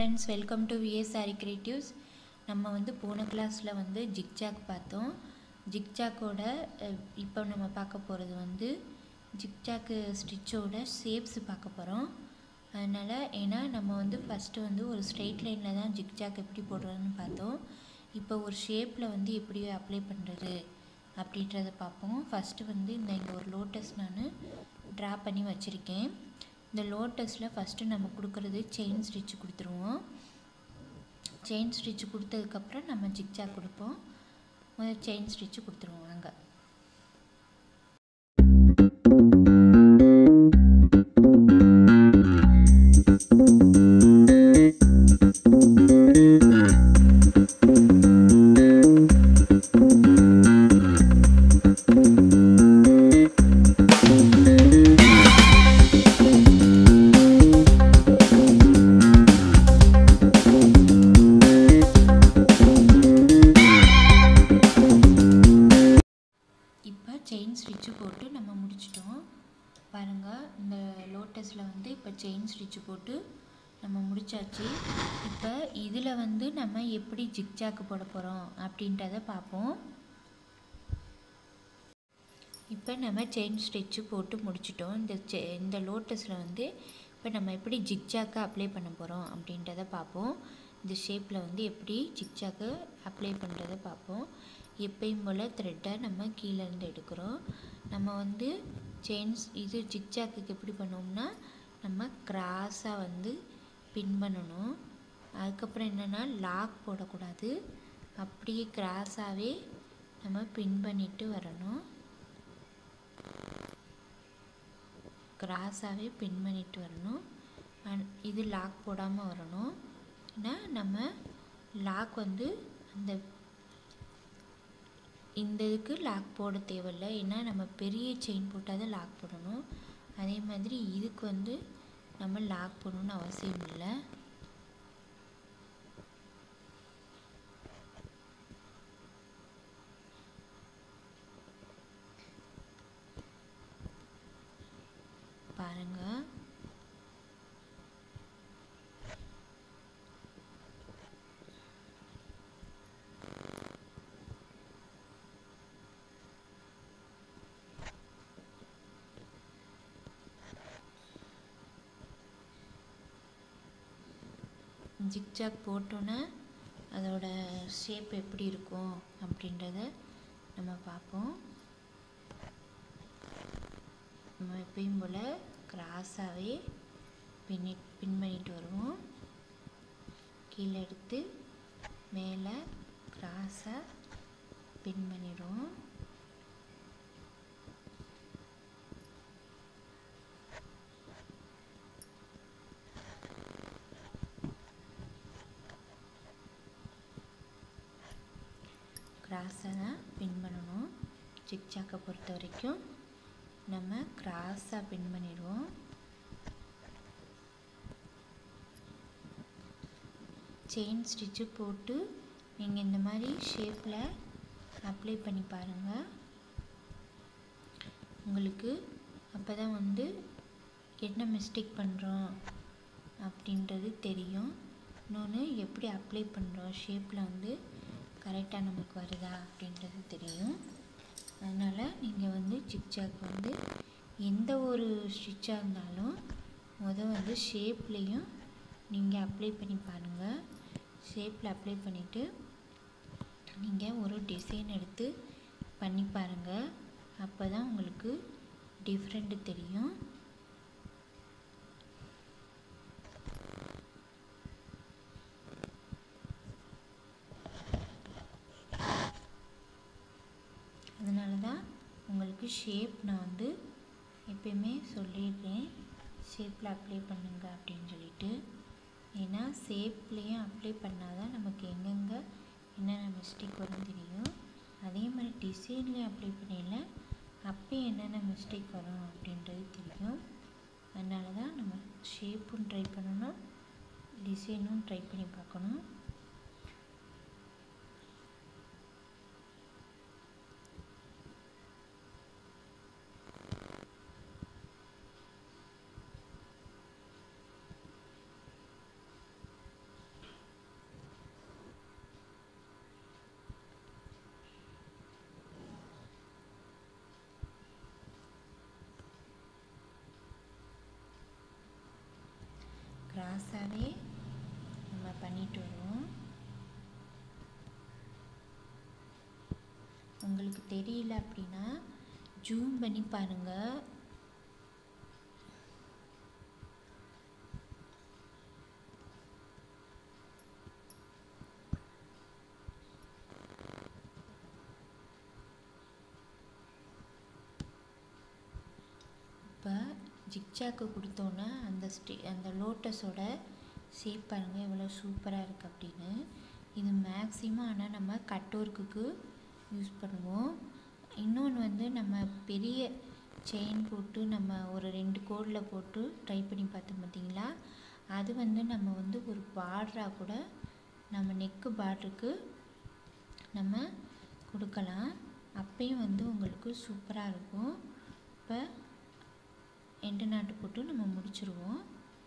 friends welcome to V S sari creatives நம்ம வந்து போன கிளாஸில் வந்து ஜிக்ஜாக் பார்த்தோம் ஜிக்ஜாக்கோட இப்போ நம்ம பார்க்க போகிறது வந்து ஜிக்ஜாக்கு ஸ்டிச்சோட ஷேப்ஸ் பார்க்க போகிறோம் அதனால் ஏன்னா நம்ம வந்து ஃபஸ்ட்டு வந்து ஒரு ஸ்ட்ரெயிட் லைனில் தான் ஜிக்ஜாக் எப்படி போடுறதுன்னு பார்த்தோம் இப்போ ஒரு ஷேப்பில் வந்து எப்படி அப்ளை பண்ணுறது அப்படின்றத பார்ப்போம் ஃபஸ்ட்டு வந்து இந்த இங்கே ஒரு லோட்டஸ் நான் ட்ரா பண்ணி வச்சுருக்கேன் இந்த லோட்டஸில் ஃபஸ்ட்டு நம்ம கொடுக்குறது செயின் ஸ்டிச் கொடுத்துருவோம் செயின் ஸ்டிச் கொடுத்ததுக்கப்புறம் நம்ம ஜிக்ஜாக் கொடுப்போம் முதல்ல செயின் ஸ்டிச்சு கொடுத்துருவோம் அங்கே இப்போ செயின் ஸ்டிச்சு போட்டு நம்ம முடிச்சிட்டோம் பாருங்கள் இந்த லோட்டஸில் வந்து இப்போ செயின் ஸ்டிச்சு போட்டு நம்ம முடிச்சாச்சு இப்போ இதில் வந்து நம்ம எப்படி ஜிக்ஜாக்கு போட போகிறோம் அப்படின்றத பார்ப்போம் இப்போ நம்ம செயின் ஸ்டிச்சு போட்டு முடிச்சிட்டோம் இந்த செ இந்த லோட்டஸில் வந்து இப்போ நம்ம எப்படி ஜிக்ஜாக்கு அப்ளை பண்ண போகிறோம் அப்படின்றத பார்ப்போம் இந்த ஷேப்பில் வந்து எப்படி ஜிக்ஜாக்கு அப்ளை பண்ணுறத பார்ப்போம் எப்பயும் போல் த்ரெட்டை நம்ம கீழேருந்து எடுக்கிறோம் நம்ம வந்து செயின்ஸ் இது ஜிக்ஜாக்குக்கு எப்படி பண்ணுவோம்னா நம்ம கிராஸாக வந்து பின் பண்ணணும் அதுக்கப்புறம் என்னென்னா லாக் போடக்கூடாது அப்படியே கிராஸாகவே நம்ம பின் பண்ணிட்டு வரணும் கிராஸாகவே பின் பண்ணிட்டு வரணும் இது லாக் போடாமல் வரணும் ஏன்னா நம்ம லாக் வந்து அந்த இந்த இதுக்கு லாக் போட தேவையில்லை ஏன்னா நம்ம பெரிய செயின் போட்டால் தான் லாக் போடணும் அதே மாதிரி இதுக்கு வந்து நம்ம லாக் போடணும்னு அவசியம் இல்லை பாருங்க ஜிக்ஜாக் போட்டோன்னே அதோட ஷேப் எப்படி இருக்கும் அப்படின்றத நம்ம பார்ப்போம் நம்ம எப்பயும் போல் கிராஸாகவே பின்னி பின் பண்ணிட்டு வருவோம் கீழே எடுத்து மேலே கிராஸாக பின் பண்ணிடுவோம் கிராஸை தான் பின் பண்ணணும் ஜிக்ஜாக்கை பொறுத்த வரைக்கும் நம்ம கிராஸாக பின் பண்ணிடுவோம் செயின் ஸ்டிச்சு போட்டு நீங்கள் இந்த மாதிரி ஷேப்பில் அப்ளை பண்ணி பாருங்கள் உங்களுக்கு அப்போ தான் வந்து என்ன மிஸ்டேக் பண்ணுறோம் அப்படின்றது தெரியும் இன்னொன்று எப்படி அப்ளை பண்ணுறோம் ஷேப்பில் வந்து கரெக்டாக நமக்கு வருதா அப்படின்றது தெரியும் அதனால் நீங்கள் வந்து ஜிக்ஜாக் வந்து எந்த ஒரு ஸ்டிச்சாக இருந்தாலும் மொதல் வந்து ஷேப்லேயும் நீங்கள் அப்ளை பண்ணி பாருங்கள் ஷேப்பில் அப்ளை பண்ணிவிட்டு நீங்கள் ஒரு டிசைன் எடுத்து பண்ணி பாருங்கள் அப்போ தான் உங்களுக்கு டிஃப்ரெண்ட்டு தெரியும் அதனால தான் உங்களுக்கு ஷேப் நான் வந்து எப்பயுமே சொல்லிடுறேன் ஷேப்பில் அப்ளை பண்ணுங்க அப்படின்னு சொல்லிட்டு ஏன்னா ஷேப்லேயும் அப்ளை பண்ணால் தான் நமக்கு எங்கெங்கே என்னென்ன மிஸ்டேக் வரும் தெரியும் அதே மாதிரி டிசைன்லேயும் அப்ளை பண்ணல அப்போ என்னென்ன மிஸ்டேக் வரும் அப்படின்றது தெரியும் அதனால தான் நம்ம ஷேப்பும் ட்ரை பண்ணணும் டிசைனும் ட்ரை பண்ணி பார்க்கணும் கண்டினியூஸாகவே நம்ம பண்ணிட்டு வருவோம் உங்களுக்கு தெரியல அப்படின்னா ஜூம் பண்ணி பாருங்கள் இப்போ ஜிக்ஜாக்கு கொடுத்தோன்னே அந்த ஸ்டே அந்த லோட்டஸோட ஷேப் பாருங்கள் எவ்வளோ சூப்பராக இருக்குது அப்படின்னு இது மேக்ஸிமம் ஆனால் நம்ம கட் ஒர்க்குக்கு யூஸ் பண்ணுவோம் இன்னொன்று வந்து நம்ம பெரிய செயின் போட்டு நம்ம ஒரு ரெண்டு கோடில் போட்டு ட்ரை பண்ணி பார்த்தோம் பார்த்தீங்களா அது வந்து நம்ம வந்து ஒரு பார்டராக கூட நம்ம நெக்கு பார்டருக்கு நம்ம கொடுக்கலாம் அப்பயும் வந்து உங்களுக்கு சூப்பராக இருக்கும் இப்போ எண்டு நாட்டு போட்டு நம்ம முடிச்சிருவோம்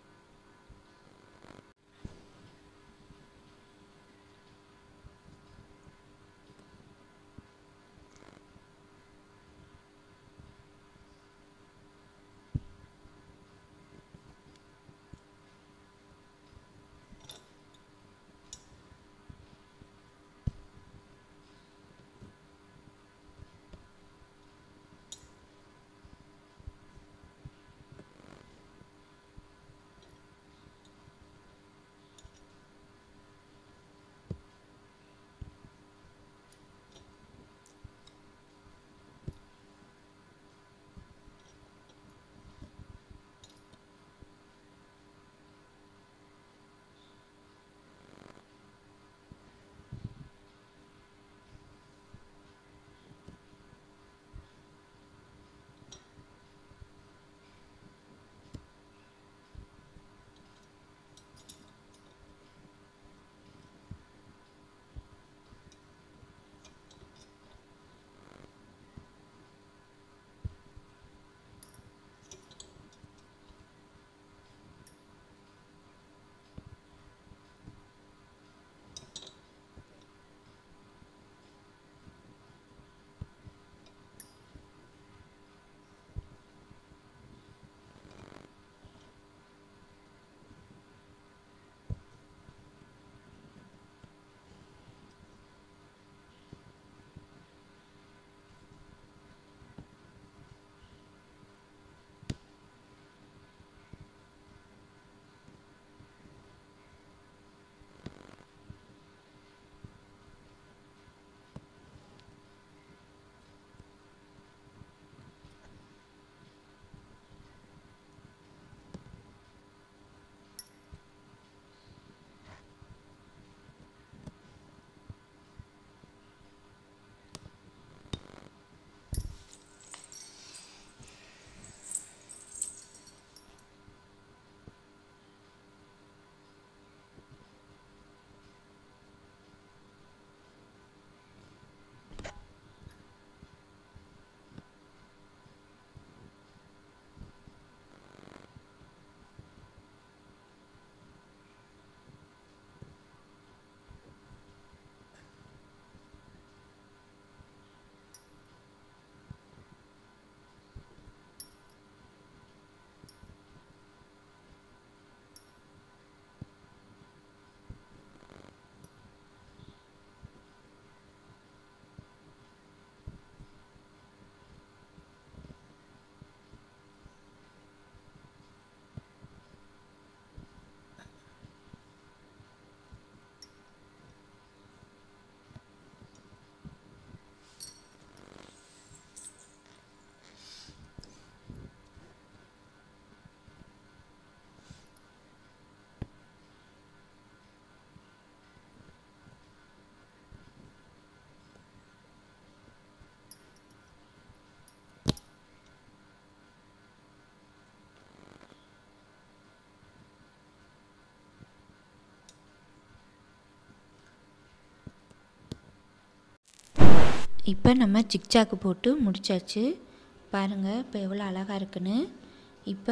இப்போ நம்ம ஜிக்ஜாக்கு போட்டு முடிச்சாச்சு பாருங்கள் இப்போ எவ்வளோ அழகாக இருக்குன்னு இப்போ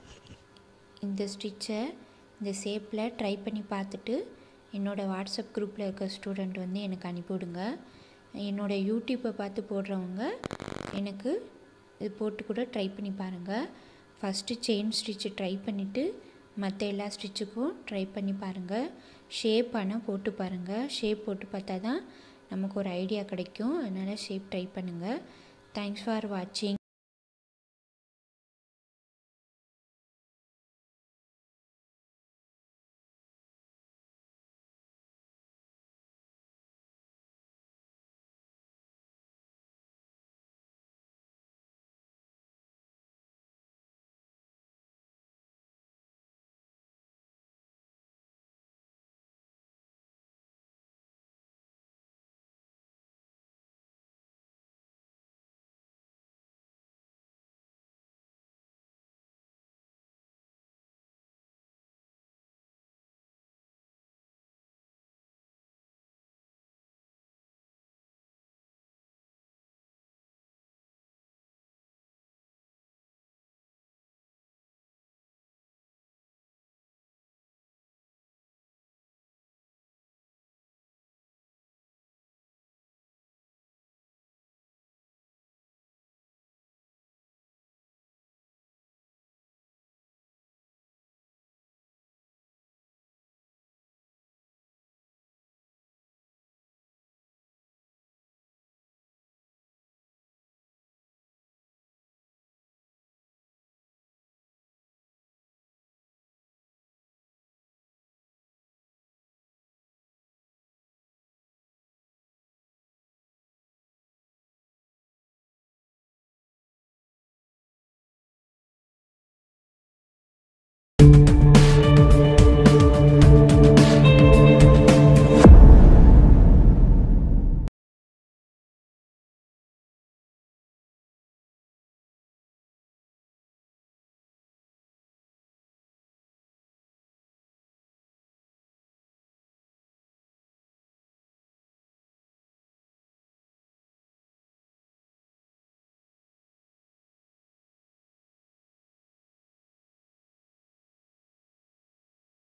இந்த ஸ்டிச்சை இந்த ஷேப்பில் ட்ரை பண்ணி பார்த்துட்டு என்னோடய வாட்ஸ்அப் குரூப்பில் இருக்க ஸ்டூடெண்ட் வந்து எனக்கு அனுப்பிவிடுங்க என்னோடய யூடியூப்பை பார்த்து போடுறவங்க எனக்கு இது போட்டு கூட ட்ரை பண்ணி பாருங்கள் ஃபஸ்ட்டு செயின் ஸ்டிச்சு ட்ரை பண்ணிவிட்டு மற்ற எல்லா ஸ்டிச்சுக்கும் ட்ரை பண்ணி பாருங்கள் ஷேப் ஆனால் போட்டு பாருங்கள் ஷேப் போட்டு பார்த்தா தான் நமக்கு ஒரு ஐடியா கிடைக்கும் அதனால் ஷேப் ட்ரை பண்ணுங்கள் தேங்க்ஸ் ஃபார் வாட்சிங்